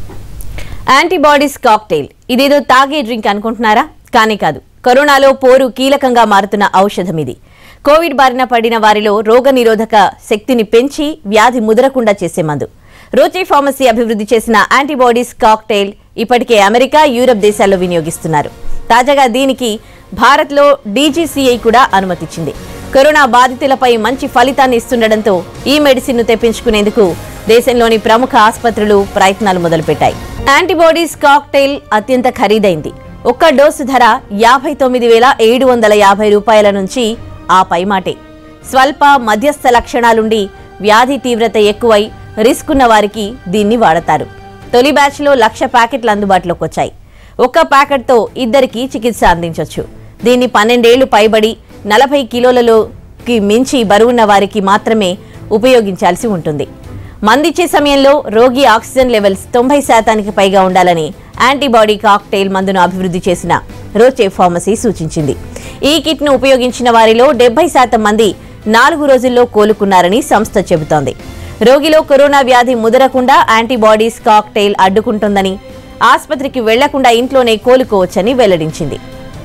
antibodies cocktail ఇదేదో తాగే drink అనుకుంటున్నారా కానీ కాదు కరోనాలో పోరు కీలకంగా మారుతున్న ఔషధం ఇది కోవిడ్ బారిన పడిన వారిలో రోగనిరోధక శక్తిని పెంచి వ్యాధి ముదరకుండా చేసే మందు రోచే ఫార్మసీ అభివృద్ధి చేసిన యాంటీబాడీస్ కాక్టైల్ ఇప్పటికే అమెరికా యూరప్ దేశాల్లో వినియోగిస్తున్నారు తాజాగా దీనికి భారత్లో డీజీసీఐ కూడా అనుమతిచ్చింది కరోనా బాధితులపై మంచి ఫలితాన్ని ఇస్తుండటంతో ఈ మెడిసిన్ ను తెప్పించుకునేందుకు దేశంలోని ప్రముఖ ఆసుపత్రులు ప్రయత్నాలు మొదలుపెట్టాయి యాంటీబాడీస్ కాక్టైల్ అత్యంత ఖరీదైంది ఒక్క డోసు ధర యాభై తొమ్మిది వేల ఏడు వందల యాభై రూపాయల నుంచి ఆ పైమాటే స్వల్ప మధ్యస్థ లక్షణాలుండి వ్యాధి తీవ్రత ఎక్కువై రిస్క్ ఉన్న వారికి దీన్ని వాడతారు తొలి బ్యాచ్లో లక్ష ప్యాకెట్లు అందుబాటులోకి వచ్చాయి ఒక్క ప్యాకెట్తో ఇద్దరికి చికిత్స అందించవచ్చు దీన్ని పన్నెండేళ్లు పైబడి నలభై కిలోలలోకి మించి బరువున్న వారికి మాత్రమే ఉపయోగించాల్సి ఉంటుంది మందిచ్చే సమయంలో రోగి ఆక్సిజన్ లెవెల్స్ తొంభై శాతానికి పైగా ఉండాలని యాంటీబాడీ కాక్టైల్ మందును అభివృద్ధి చేసిన రోచే ఫార్మసీ సూచించింది ఈ కిట్ను ఉపయోగించిన వారిలో డెబ్బై శాతం మంది నాలుగు రోజుల్లో కోలుకున్నారని సంస్థ చెబుతోంది రోగిలో కరోనా వ్యాధి ముదరకుండా యాంటీబాడీస్ కాక్టైల్ అడ్డుకుంటుందని ఆసుపత్రికి వెళ్లకుండా ఇంట్లోనే కోలుకోవచ్చని వెల్లడించింది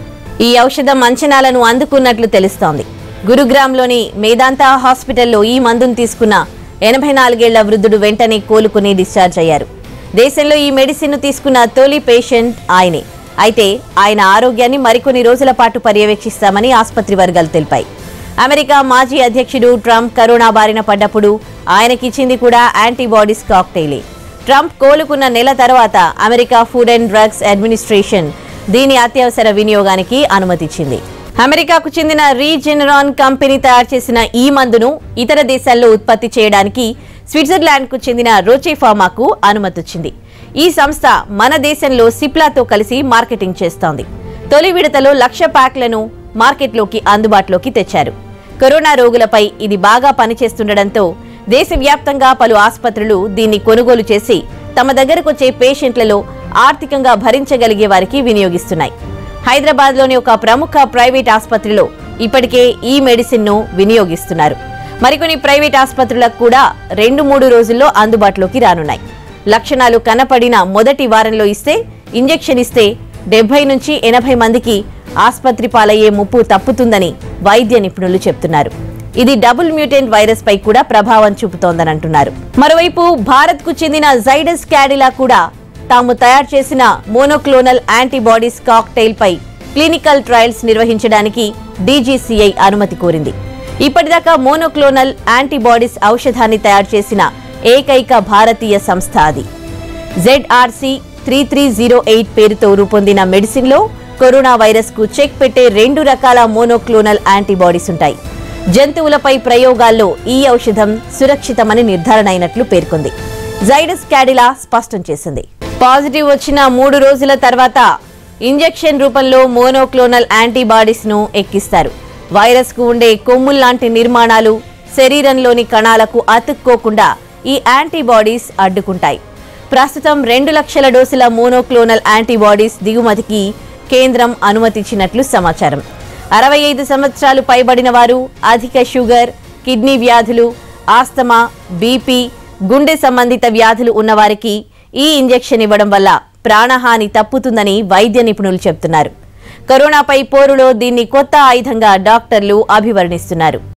ఈ ఔషధం అంచనాలను అందుకున్నట్లు తెలుస్తోంది గురుగ్రామ్లోని మేదాంతా హాస్పిటల్లో ఈ మందును తీసుకున్న ఎనభై నాలుగేళ్ల వృద్ధుడు వెంటనే కోలుకుని డిశ్చార్జ్ అయ్యారు దేశంలో ఈ మెడిసిన్ తీసుకున్న తొలి పేషెంట్ ఆయనే అయితే ఆయన ఆరోగ్యాన్ని మరికొన్ని రోజుల పాటు పర్యవేక్షిస్తామని ఆసుపత్రి వర్గాలు తెలిపాయి అమెరికా మాజీ అధ్యక్షుడు ట్రంప్ కరోనా బారిన పడ్డప్పుడు ఆయనకిచ్చింది కూడా యాంటీబాడీస్ కాక్టైలే ట్రంప్ కోలుకున్న నెల తర్వాత America food and drugs administration దీని అత్యవసర వినియోగానికి అనుమతిచ్చింది అమెరికాకు చెందిన రీజెనరాన్ కంపెనీ తయారు చేసిన ఈ మందును ఇతర దేశాల్లో ఉత్పత్తి చేయడానికి స్విట్జర్లాండ్ కు చెందిన రోచే ఫార్మాకు అనుమతిచ్చింది ఈ సంస్థ మన దేశంలో సిప్లాతో కలిసి మార్కెటింగ్ చేస్తోంది తొలి విడతలో లక్ష ప్యాక్లను మార్కెట్లోకి అందుబాటులోకి తెచ్చారు కరోనా రోగులపై ఇది బాగా పనిచేస్తుండటంతో దేశవ్యాప్తంగా పలు ఆసుపత్రులు దీన్ని కొనుగోలు చేసి తమ దగ్గరకొచ్చే పేషెంట్లలో ఆర్థికంగా భరించగలిగే వారికి వినియోగిస్తున్నాయి హైదరాబాద్లోని ఒక ప్రముఖ ప్రైవేట్ ఆసుపత్రిలో ఇప్పటికే ఈ మెడిసిన్ ను వినియోగిస్తున్నారు మరికొన్ని ప్రైవేట్ ఆసుపత్రులకు కూడా రెండు మూడు రోజుల్లో అందుబాటులోకి రానున్నాయి లక్షణాలు కనపడిన మొదటి వారంలో ఇస్తే ఇంజెక్షన్ ఇస్తే డెబ్బై నుంచి ఎనభై మందికి ఆసుపత్రి పాలయ్యే ముప్పు తప్పుతుందని వైద్య నిపుణులు చెప్తున్నారు ఇది డబుల్ మ్యూటెంట్ వైరస్ పై కూడా ప్రభావం చూపుతోందని అంటున్నారు మరోవైపు భారత్ కు చెందిన జైడస్ క్యాడిలా కూడా తాము తయారు చేసిన మోనోక్లోనల్ యాంటీబాడీస్ కాక్టైల్ పై క్లినికల్ ట్రయల్స్ నిర్వహించడానికి డీజీసీఐ అనుమతి కోరింది ఇప్పటిదాకా మోనోక్లోనల్ యాంటీబాడీస్ ఔషధాన్ని తయారు చేసిన ఏకైక భారతీయ సంస్థ అది ZRC three three zero eight పేరుతో రూపొందిన మెడిసిన్లో కరోనా వైరస్ కు చెక్ పెట్టే రెండు రకాల మోనోక్లోనల్ యాంటీబాడీస్ ఉంటాయి జంతువులపై ప్రయోగాల్లో ఈ ఔషధం సురక్షితమని నిర్ధారణ అయినట్లు పేర్కొంది జైడస్ క్యాడిలా స్పష్టం చేసింది పాజిటివ్ వచ్చిన మూడు రోజుల తర్వాత ఇంజెక్షన్ రూపంలో మోనోక్లోనల్ యాంటీబాడీస్ ను ఎక్కిస్తారు వైరస్ కు ఉండే కొమ్ముల్లాంటి నిర్మాణాలు శరీరంలోని కణాలకు అతుక్కోకుండా ఈ యాంటీబాడీస్ అడ్డుకుంటాయి ప్రస్తుతం రెండు లక్షల డోసుల మోనోక్లోనల్ యాంటీబాడీస్ దిగుమతికి కేంద్రం అనుమతించినట్లు సమాచారం అరవై ఐదు సంవత్సరాలు పైబడిన వారు అధిక షుగర్ కిడ్నీ వ్యాధులు ఆస్తమా బీపీ గుండె సంబంధిత వ్యాధులు ఉన్నవారికి ఈ ఇంజెక్షన్ ఇవ్వడం వల్ల ప్రాణహాని తప్పుతుందని వైద్య నిపుణులు చెబుతున్నారు కరోనాపై పోరులో దీన్ని కొత్త ఆయుధంగా డాక్టర్లు అభివర్ణిస్తున్నారు